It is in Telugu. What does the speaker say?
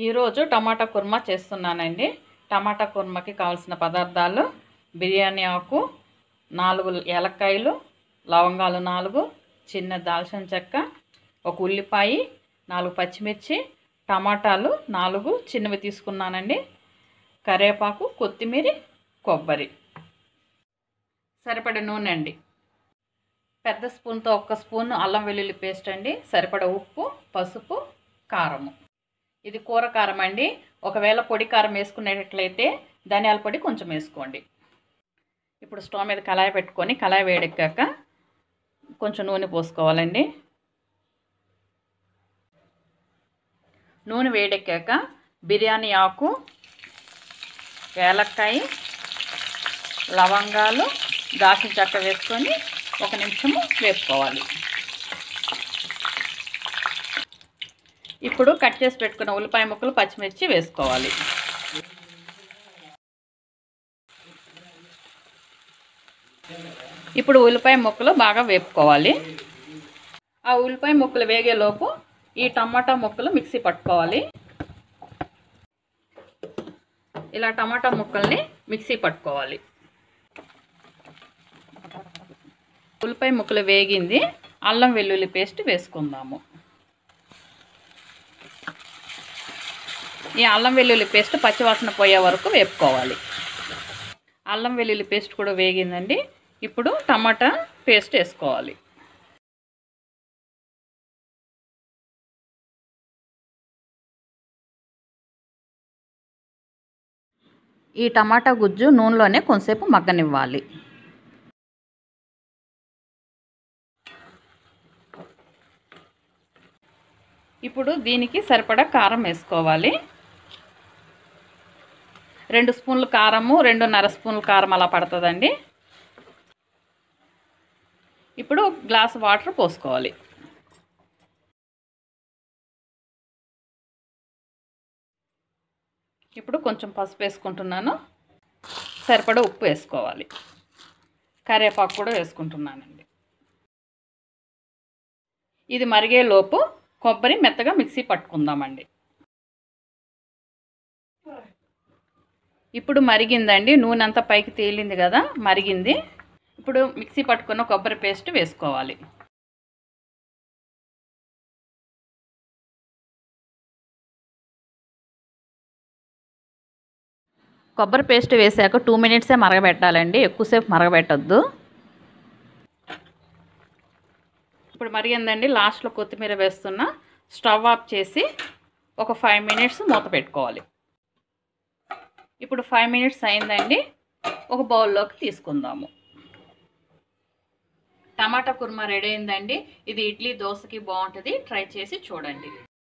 ఈరోజు టమాటా కుర్మా చేస్తున్నానండి టమాటా కుర్మాకి కావాల్సిన పదార్థాలు బిర్యానీ ఆకు నాలుగు ఏలక్కాయలు లవంగాలు నాలుగు చిన్న దాల్చిన చెక్క ఒక ఉల్లిపాయ నాలుగు పచ్చిమిర్చి టమాటాలు నాలుగు చిన్నవి తీసుకున్నానండి కరివేపాకు కొత్తిమీర కొబ్బరి సరిపడ నూనె అండి పెద్ద స్పూన్తో ఒక్క స్పూన్ అల్లం వెల్లుల్లి పేస్ట్ అండి సరిపడ ఉప్పు పసుపు కారము ఇది కూర కారం అండి ఒకవేళ పొడి కారం వేసుకునేటట్లయితే ధనియాల పొడి కొంచెం వేసుకోండి ఇప్పుడు స్టవ్ మీద కళాయి పెట్టుకొని కళాయి వేడెక్కాక కొంచెం నూనె పోసుకోవాలండి నూనె వేడెక్కాక బిర్యానీ ఆకు ఏలక్కాయ లవంగాలు దాల్చిన చెక్క వేసుకొని ఒక నిమిషము వేసుకోవాలి ఇప్పుడు కట్ చేసి పెట్టుకున్న ఉల్లిపాయ ముక్కలు పచ్చిమిర్చి వేసుకోవాలి ఇప్పుడు ఉల్లిపాయ ముక్కలు బాగా వేపుకోవాలి ఆ ఉల్లిపాయ ముక్కలు వేగేలోపు ఈ టమాటా ముక్కలు మిక్సీ పట్టుకోవాలి ఇలా టమాటా ముక్కల్ని మిక్సీ పట్టుకోవాలి ఉల్లిపాయ ముక్కలు వేగింది అల్లం వెల్లుల్లి పేస్ట్ వేసుకుందాము ఈ అల్లం వెల్లుల్లి పేస్ట్ పచ్చివాసన పోయే వరకు వేపుకోవాలి అల్లం వెల్లుల్లి పేస్ట్ కూడా వేగిందండి ఇప్పుడు టమాటా పేస్ట్ వేసుకోవాలి ఈ టమాటా గుజ్జు నూనెలోనే కొంతసేపు మగ్గనివ్వాలి ఇప్పుడు దీనికి సరిపడా కారం వేసుకోవాలి రెండు స్పూన్లు కారము రెండున్నర స్పూన్లు కారం అలా పడుతుందండి ఇప్పుడు గ్లాస్ వాటర్ పోసుకోవాలి ఇప్పుడు కొంచెం పసుపు వేసుకుంటున్నాను సరిపడా ఉప్పు వేసుకోవాలి కరివేపాకు కూడా వేసుకుంటున్నానండి ఇది మరిగేలోపు కొబ్బరి మెత్తగా మిక్సీ పట్టుకుందామండి ఇప్పుడు మరిగిందండి నూనె అంతా పైకి తేలింది కదా మరిగింది ఇప్పుడు మిక్సీ పట్టుకున్న కొబ్బరి పేస్ట్ వేసుకోవాలి కొబ్బరి పేస్ట్ వేసాక టూ మినిట్సే మరగబెట్టాలండి ఎక్కువసేపు మరగబెట్టద్దు ఇప్పుడు మరిగిందండి లాస్ట్లో కొత్తిమీర వేస్తున్నా స్టవ్ ఆఫ్ చేసి ఒక ఫైవ్ మినిట్స్ మూత పెట్టుకోవాలి ఇప్పుడు ఫైవ్ మినిట్స్ అయిందండి ఒక బౌల్లోకి తీసుకుందాము టమాటా కుర్మా రెడీ అయిందండి ఇది ఇడ్లీ దోశకి బాగుంటుంది ట్రై చేసి చూడండి